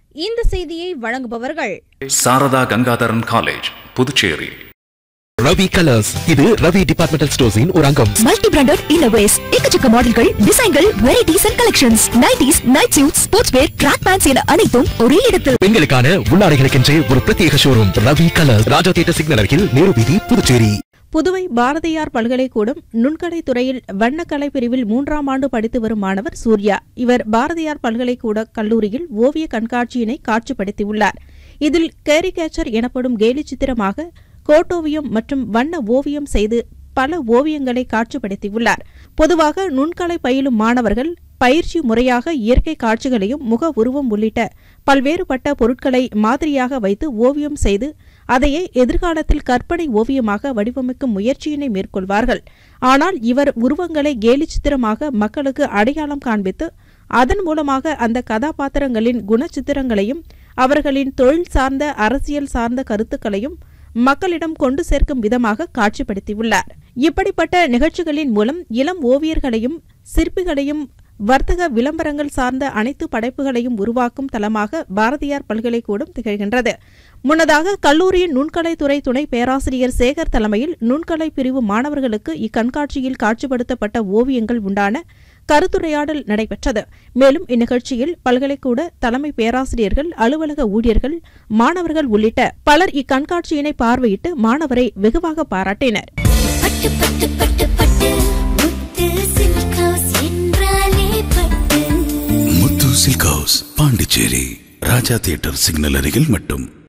இந்த செய்தியை வழங்குபவர்கள் சாரதா கங்காதரன் காலேஜ் புதுச்சேரி ரவி கலர்ஸ் இது ரவி டிபார்ட்மெண்டல் ஸ்டோர்ஸின் ஒரு அங்கம் மல்டி பிராண்டட் இன்னோவேஸ் எக்கச்சக்க மாடல்கள் டிசைன்கள் varieties and collections nighties night suit sports wear track pants என அனைத்தும் ஒரே இடத்தில் பெண்களுக்கான உள்ளாடைகளுக்கென்றே ஒரு பிரத்யேக showroom Ravi Colours Raja theatre signal அருகில் நேரு வீதி புதுச்சேரி புதுவை பாரதியார் பல்கலைக்கூடம் நுண்கலை துறையில் வண்ணக்கலை பிரிவில் மூன்றாம் ஆண்டு படித்து வரும் மாணவர் சூர்யா இவர் பாரதியார் பல்கலைக்கூட கல்லூரியில் ஓவிய கண்காட்சியினை காட்சிப்படுத்தியுள்ளார் இதில் கேரிகேச்சர் எனப்படும் கேலி சித்திரமாக கோட்டோவியம் மற்றும் வண்ண ஓவியம் செய்து பல ஓவியங்களை காட்சிப்படுத்தியுள்ளார் பொதுவாக நுண்கலை பயிலும் மாணவர்கள் பயிற்சி முறையாக இயற்கை காட்சிகளையும் முக உருவம் உள்ளிட்ட பல்வேறுபட்ட பொருட்களை மாதிரியாக வைத்து ஓவியம் செய்து அதையே எதிர்காலத்தில் கற்பனை ஓவியமாக வடிவமைக்கும் முயற்சியினை மேற்கொள்வார்கள் ஆனால் இவர் உருவங்களை கேலி சித்திரமாக மக்களுக்கு அடையாளம் காண்பித்து அதன் மூலமாக அந்த கதாபாத்திரங்களின் குணச்சித்திரங்களையும் அவர்களின் தொழில் சார்ந்த அரசியல் சார்ந்த கருத்துக்களையும் மக்களிடம் கொண்டு சேர்க்கும் விதமாக காட்சிப்படுத்தியுள்ளார் இப்படிப்பட்ட நிகழ்ச்சிகளின் மூலம் இளம் ஓவியர்களையும் சிற்பிகளையும் வர்த்தக விளம்பரங்கள் சார்ந்த அனைத்து படைப்புகளையும் உருவாக்கும் தளமாக பாரதியார் பல்கலைக்கூடம் திகழ்கின்றது முன்னதாக கல்லூரியின் நுண்கலைத்துறை துணை பேராசிரியர் சேகர் தலைமையில் நுண்கலை பிரிவு மாணவர்களுக்கு இக்கண்காட்சியில் காட்சிப்படுத்தப்பட்ட ஓவியங்கள் உண்டான கருத்துரையாடல் நடைபெற்றது மேலும் இந்நிகழ்ச்சியில் பல்கலைக்கூட தலைமை பேராசிரியர்கள் அலுவலக ஊழியர்கள் மாணவர்கள் உள்ளிட்ட பலர் இக்கண்காட்சியினை பார்வையிட்டு மாணவரை வெகுவாக பாராட்டினர் பட்டு பட்டு பட்டு பட்டு முத்து சில்க் ஹவுஸ் என்றாலே Pattu Muthu silk house Pondicherry Raja theatre signal அருகில் மட்டும்